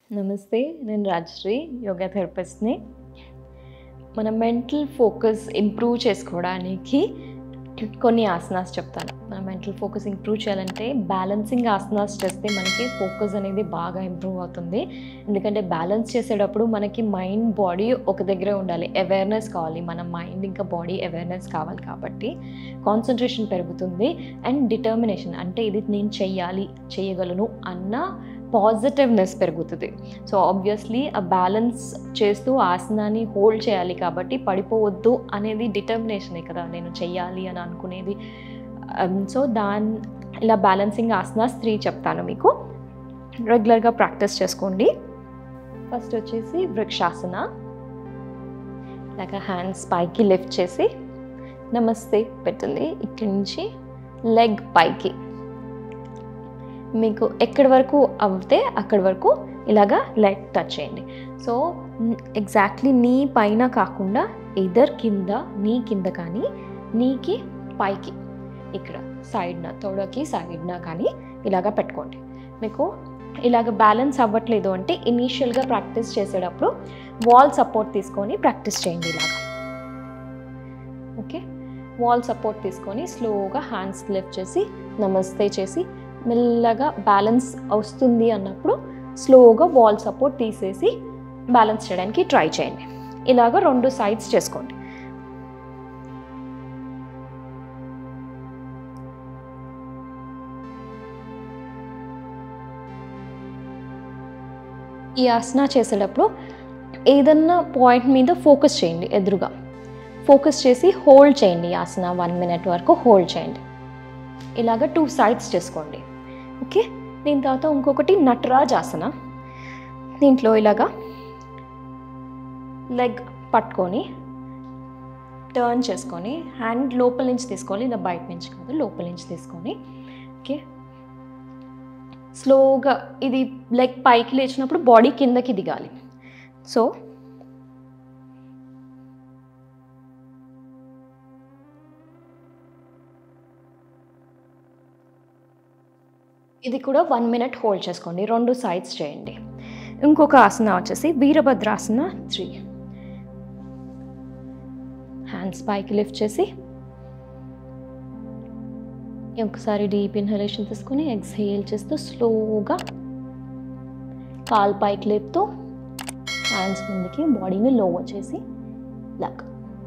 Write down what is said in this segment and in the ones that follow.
నమస్తే నేను రాజశ్రీ యోగా థెరపిస్ట్ని మన మెంటల్ ఫోకస్ ఇంప్రూవ్ చేసుకోవడానికి కొన్ని ఆసనాస్ చెప్తాను మన మెంటల్ ఫోకస్ ఇంప్రూవ్ చేయాలంటే బ్యాలెన్సింగ్ ఆసనాస్ చేస్తే మనకి ఫోకస్ అనేది బాగా ఇంప్రూవ్ అవుతుంది ఎందుకంటే బ్యాలెన్స్ చేసేటప్పుడు మనకి మైండ్ బాడీ ఒక దగ్గరే ఉండాలి అవేర్నెస్ కావాలి మన మైండ్ ఇంకా బాడీ అవేర్నెస్ కావాలి కాబట్టి కాన్సన్ట్రేషన్ పెరుగుతుంది అండ్ డిటర్మినేషన్ అంటే ఇది నేను చెయ్యాలి చేయగలను అన్న పాజిటివ్నెస్ పెరుగుతుంది సో ఆబ్వియస్లీ ఆ బ్యాలెన్స్ చేస్తూ ఆసనాన్ని హోల్డ్ చేయాలి కాబట్టి పడిపోవద్దు అనేది డిటర్మినేషనే కదా నేను చెయ్యాలి అని అనుకునేది సో దాని ఇలా బ్యాలెన్సింగ్ ఆసనాస్ త్రీ చెప్తాను మీకు రెగ్యులర్గా ప్రాక్టీస్ చేసుకోండి ఫస్ట్ వచ్చేసి వృక్షాసన ఇలాగ హ్యాండ్స్ పైకి లిఫ్ట్ చేసి నమస్తే పెట్టండి ఇక్కడి నుంచి లెగ్ పైకి మీకు ఎక్కడి వరకు అవుతే అక్కడి వరకు ఇలాగా లెగ్ టచ్ చేయండి సో ఎగ్జాక్ట్లీ నీ పైన కాకుండా ఇద్దర్ కింద నీ కింద కానీ నీకి పైకి ఇక్కడ సైడ్న తొడకి సైడ్న కానీ ఇలాగా పెట్టుకోండి మీకు ఇలాగ బ్యాలెన్స్ అవ్వట్లేదు అంటే ఇనీషియల్గా ప్రాక్టీస్ చేసేటప్పుడు వాల్ సపోర్ట్ తీసుకొని ప్రాక్టీస్ చేయండి ఇలాగా ఓకే వాల్ సపోర్ట్ తీసుకొని స్లోగా హ్యాండ్స్ లిఫ్ట్ చేసి నమస్తే చేసి మెల్లగా బ్యాలెన్స్ వస్తుంది అన్నప్పుడు స్లోగా వాల్ సపోర్ట్ తీసేసి బ్యాలెన్స్ చేయడానికి ట్రై చేయండి ఇలాగ రెండు సైడ్స్ చేసుకోండి ఈ ఆసన చేసేటప్పుడు ఏదన్నా పాయింట్ మీద ఫోకస్ చేయండి ఎదురుగా ఫోకస్ చేసి హోల్డ్ చేయండి ఈ ఆసన వన్ మినిట్ వరకు హోల్డ్ చేయండి ఇలాగ టూ సైడ్స్ చేసుకోండి ఓకే దీని తర్వాత ఇంకొకటి నటరాజ్ ఆసన దీంట్లో ఇలాగా లెగ్ పట్టుకొని టర్న్ చేసుకొని హ్యాండ్ లోపల నుంచి తీసుకోవాలి ఇలా బయట నుంచి కాదు లోపల నుంచి తీసుకొని ఓకే స్లోగా ఇది లెగ్ పైకి లేచినప్పుడు బాడీ కిందకి దిగాలి సో ఇది కూడా వన్ మినిట్ హోల్డ్ చేసుకోండి రెండు సైడ్స్ చేయండి ఇంకొక ఆసన వచ్చేసి వీరభద్రాసన త్రీ హ్యాండ్స్ పైకి లిఫ్ట్ చేసి ఒకసారి డీప్ ఇన్హలేషన్ తీసుకొని ఎక్స్హేల్ చేస్తూ స్లోగా కాల్ పైకి లేపుతూ హ్యాండ్స్ ముందుకి బాడీని లో చేసి ఇలాగ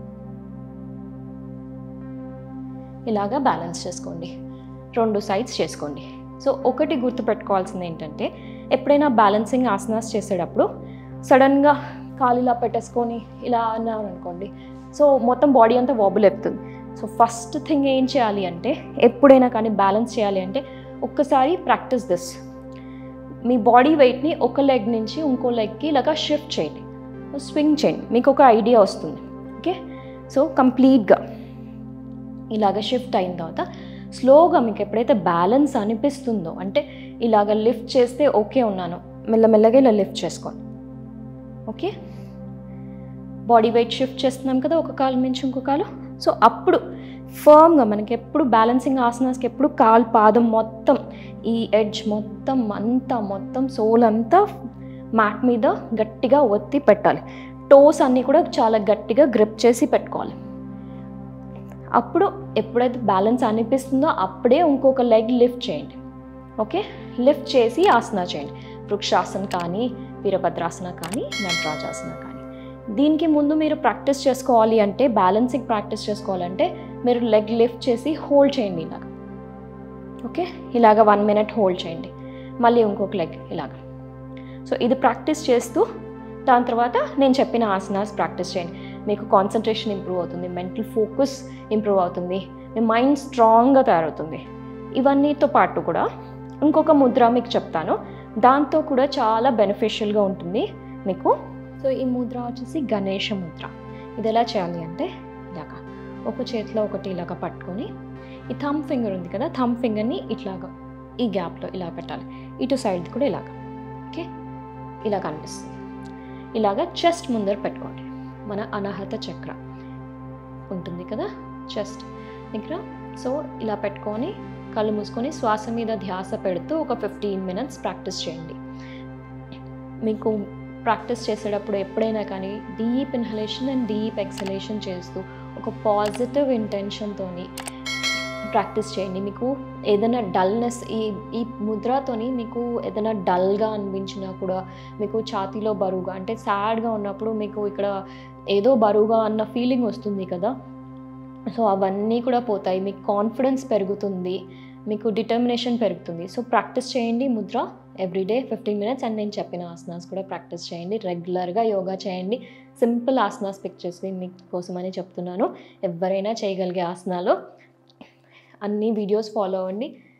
ఇలాగా బ్యాలెన్స్ చేసుకోండి రెండు సైడ్స్ చేసుకోండి సో ఒకటి గుర్తుపెట్టుకోవాల్సింది ఏంటంటే ఎప్పుడైనా బ్యాలెన్సింగ్ ఆసనాస్ చేసేటప్పుడు సడన్గా కాలు ఇలా పెట్టేసుకొని ఇలా అన్నారు అనుకోండి సో మొత్తం బాడీ అంతా వాబుల్ ఎప్పుతుంది సో ఫస్ట్ థింగ్ ఏం చేయాలి అంటే ఎప్పుడైనా కానీ బ్యాలెన్స్ చేయాలి అంటే ఒక్కసారి ప్రాక్టీస్ దిస్ మీ బాడీ వెయిట్ని ఒక లెగ్ నుంచి ఇంకో లెగ్కి ఇలాగా షిఫ్ట్ చేయండి స్వింగ్ చేయండి మీకు ఒక ఐడియా వస్తుంది ఓకే సో కంప్లీట్గా ఇలాగ షిఫ్ట్ అయిన తర్వాత స్లోగా మీకు ఎప్పుడైతే బ్యాలెన్స్ అనిపిస్తుందో అంటే ఇలాగ లిఫ్ట్ చేస్తే ఓకే ఉన్నాను మెల్లమెల్లగా ఇలా లిఫ్ట్ చేసుకోండి ఓకే బాడీ వెయిట్ షిఫ్ట్ చేస్తున్నాం కదా ఒక కాలు మించి ఇంకో కాలు సో అప్పుడు ఫర్మ్గా మనకి ఎప్పుడు బ్యాలెన్సింగ్ ఆసనాస్కి ఎప్పుడు కాలు పాదం మొత్తం ఈ ఎడ్జ్ మొత్తం అంతా మొత్తం సోల్ అంతా మ్యాట్ మీద గట్టిగా ఒత్తి పెట్టాలి టోస్ అన్నీ కూడా చాలా గట్టిగా గ్రిప్ చేసి పెట్టుకోవాలి అప్పుడు ఎప్పుడైతే బ్యాలెన్స్ అనిపిస్తుందో అప్పుడే ఇంకొక లెగ్ లిఫ్ట్ చేయండి ఓకే లిఫ్ట్ చేసి ఆసన చేయండి వృక్షాసన కానీ వీరభద్రాసన కానీ నటరాజాసన కానీ దీనికి ముందు మీరు ప్రాక్టీస్ చేసుకోవాలి అంటే బ్యాలెన్సింగ్ ప్రాక్టీస్ చేసుకోవాలంటే మీరు లెగ్ లిఫ్ట్ చేసి హోల్డ్ చేయండి ఇలాగ ఓకే ఇలాగ వన్ మినిట్ హోల్డ్ చేయండి మళ్ళీ ఇంకొక లెగ్ ఇలాగ సో ఇది ప్రాక్టీస్ చేస్తూ దాని తర్వాత నేను చెప్పిన ఆసనాస్ ప్రాక్టీస్ చేయండి మీకు కాన్సన్ట్రేషన్ ఇంప్రూవ్ అవుతుంది మెంటల్ ఫోకస్ ఇంప్రూవ్ అవుతుంది మీ మైండ్ స్ట్రాంగ్గా తయారవుతుంది ఇవన్నీతో పాటు కూడా ఇంకొక ముద్ర మీకు చెప్తాను దాంతో కూడా చాలా బెనిఫిషియల్గా ఉంటుంది మీకు సో ఈ ముద్ర వచ్చేసి గణేష ముద్ర ఇది ఎలా చేయాలి అంటే ఇలాగా ఒక చేతిలో ఒకటి ఇలాగ పట్టుకొని ఈ థమ్ ఫింగర్ ఉంది కదా థమ్ ఫింగర్ని ఇట్లాగా ఈ గ్యాప్లో ఇలా పెట్టాలి ఇటు సైడ్ కూడా ఇలాగ ఓకే ఇలా కనిపిస్తుంది ఇలాగా చెస్ట్ ముందర పెట్టుకోండి మన అనాహత చక్ర ఉంటుంది కదా చెస్ట్ దగ్గర సో ఇలా పెట్టుకొని కళ్ళు మూసుకొని శ్వాస మీద ధ్యాస పెడుతూ ఒక ఫిఫ్టీన్ మినిట్స్ ప్రాక్టీస్ చేయండి మీకు ప్రాక్టీస్ చేసేటప్పుడు ఎప్పుడైనా కానీ deep inhalation and deep exhalation చేస్తూ ఒక పాజిటివ్ ఇంటెన్షన్తోని ప్రాక్టీస్ చేయండి మీకు ఏదైనా డల్నెస్ ఈ ఈ ముద్రతోని మీకు ఏదైనా డల్గా అనిపించినా కూడా మీకు ఛాతీలో బరువుగా అంటే సాడ్గా ఉన్నప్పుడు మీకు ఇక్కడ ఏదో బరువుగా అన్న ఫీలింగ్ వస్తుంది కదా సో అవన్నీ కూడా పోతాయి మీకు కాన్ఫిడెన్స్ పెరుగుతుంది మీకు డిటర్మినేషన్ పెరుగుతుంది సో ప్రాక్టీస్ చేయండి ముద్ర ఎవ్రీడే ఫిఫ్టీన్ మినిట్స్ అండ్ నేను చెప్పిన ఆసనాస్ కూడా ప్రాక్టీస్ చేయండి రెగ్యులర్గా యోగా చేయండి సింపుల్ ఆసనాస్ పిక్ చేసి మీకోసమని చెప్తున్నాను ఎవరైనా చేయగలిగే ఆసనాలు అన్ని వీడియోస్ ఫాలో అవ్వండి